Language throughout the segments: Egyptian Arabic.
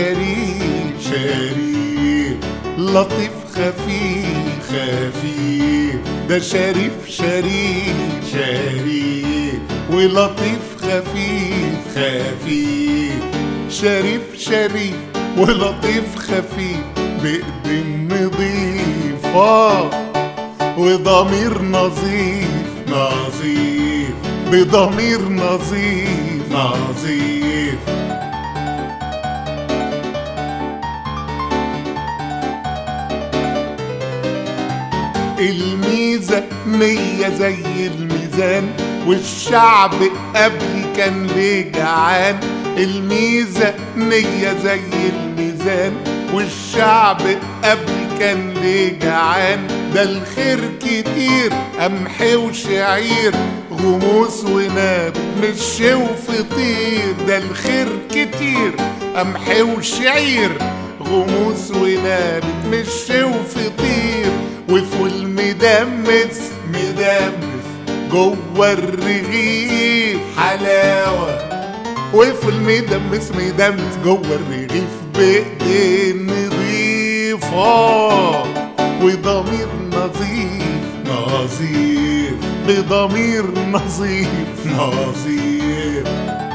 شريف شريف لطيف خفيف خفيف ده شريف شريف شريف ولطيف خفيف خفيف شريف شريف ولطيف خفيف بإيدين نضيفة وضمير نظيف نظيف بضمير نظيف نظيف الميزة مية زي الميزان والشعب قبلي كان ليه جعان الميزة مية زي الميزان والشعب قبلي كان ليه جعان ده الخير كتير قمح وشعير غموس وناب مش وفطير ده الخير كتير قمح وشعير غموس ونابت مش وفطير وفول مدمس مدمس جوه الرغيف حلاوه وفول مدمس مدمس جوه الرغيف بايدين نضيفه وضمير نظيف نظيف بضمير نظيف نظيف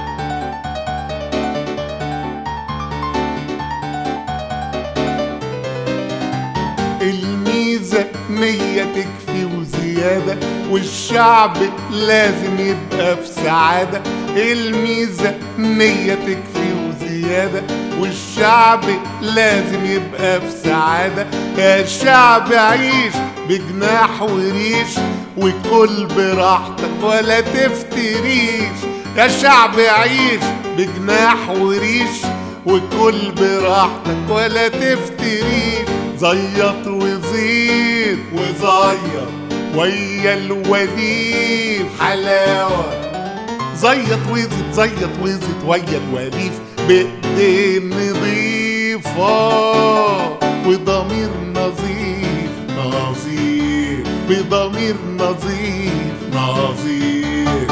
الميزة مية تكفي وزيادة والشعب لازم يبقى في سعادة الميزة مية تكفي وزيادة والشعب لازم يبقى في سعادة يا شعب عيش بجناح وريش وكل براحتك ولا تفتريش يا شعب عيش بجناح وريش وكل براحتك ولا تفتريش زيط وزيد وزيط ويا الوليف حلاوة زيط وزيد زيط وزيد ويا الوليف بإيدين نضيفة وضمير نظيف نظيف بضمير نظيف نظيف